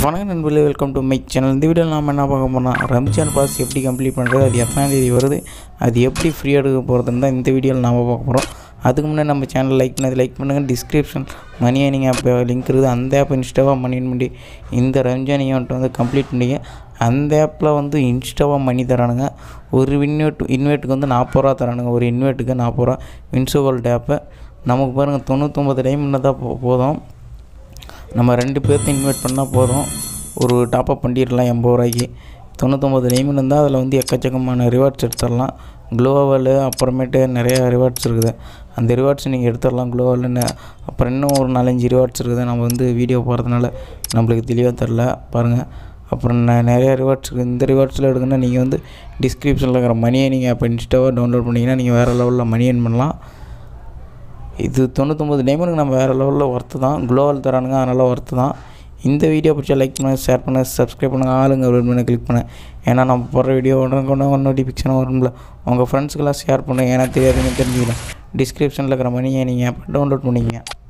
வணக்கம் நண்பர்களே welcome to my channel இந்த வீடியோவில் நாம் என்ன பார்க்க போனால் ரம்ஜான் பாஸ் எப்படி கம்ப்ளீட் பண்ணுறது அது எத்தனாம் தேதி வருது அது எப்படி ஃப்ரீயாக எடுக்க போகிறதுன்னு தான் இந்த வீடியோவில் நாம் பார்க்க போகிறோம் அதுக்கு முன்னாடி நம்ம சேனல் லைக் பண்ணது லைக் பண்ணுங்கள் description money earning app link இருக்குது அந்த ஆப் இன்ஸ்டாவாக மணி earn பண்ணி இந்த ரம்ஜான் ஈவெண்ட் வந்து கம்ப்ளீட் பண்ணிங்க அந்த ஆப்பில் வந்து இன்ஸ்டாவாக மணி தரானுங்க ஒரு இன்வெர்ட் இன்வெர்ட்டுக்கு வந்து நாற்பது ரூபா தரானுங்க ஒரு இன்வெர்ட்டுக்கு நாற்பது ரூபா வின்சோகோல்ட் ஆப்பை நமக்கு பாருங்கள் தொண்ணூத்தொம்பது டைம் தான் போ- போதும் நம்ம ரெண்டு பேர்த்த இன்வைட் பண்ணால் போதும் ஒரு டாப்அப் பண்ணிடலாம் எண்பது ரூபாய்க்கு தொண்ணூத்தொம்பது டைமண்ட் இருந்தால் அதில் வந்து எக்கச்சக்கமான ரிவார்ட்ஸ் எடுத்துடலாம் க்ளோவல் அப்புறமேட்டு நிறைய ரிவார்ட்ஸ் இருக்குது அந்த ரிவார்ட்ஸ் நீங்கள் எடுத்துடலாம் க்ளோவல்னு அப்புறம் இன்னும் ஒரு நாலஞ்சு ரிவார்ட்ஸ் இருக்குது நம்ம வந்து வீடியோ போகிறதுனால நம்மளுக்கு தெளிவாக தெரில பாருங்கள் அப்புறம் நெ- நிறைய ரிவார்ட்ஸ் இருக்குது இந்த ரிவார்ட்ஸில் எடுக்கணும்னா நீங்கள் வந்து டிஸ்கிரிப்ஷனில் இருக்கிற மணியை நீங்கள் அப்போ இன்ஸ்டாவாக டவுன்லோட் பண்ணிங்கன்னா நீங்கள் வேறு லெவலில் மணி earn பண்ணலாம் இது தொண்ணூத்தொம்பது டைமண்டுக்கு நம்ம வேறு லெவலில் ஒர்த்து தான் குளோவல் தரானுங்க அதனால் ஒர்த்து தான் இந்த வீடியோ பிடிச்சா லைக் பண்ணுங்கள் ஷேர் பண்ணுங்கள் சப்ஸ்கிரைப் பண்ணுங்கள் ஆளுங்க ஒரு பண்ணி கிளிக் பண்ணேன் ஏன்னா நம்ம போடுற வீடியோ உடனே கொண்டு நோட்டிஃபிகேஷன் வரும்ல உங்கள் ஃப்ரெண்ட்ஸுக்கெல்லாம் ஷேர் பண்ணுங்கள் ஏன்னா தெரியாதுன்னு தெரிஞ்சுக்கலாம் டிஸ்கிரிப்ஷனில் இருக்கிற மணியை நீங்கள் டவுன்லோட் பண்ணிக்கங்க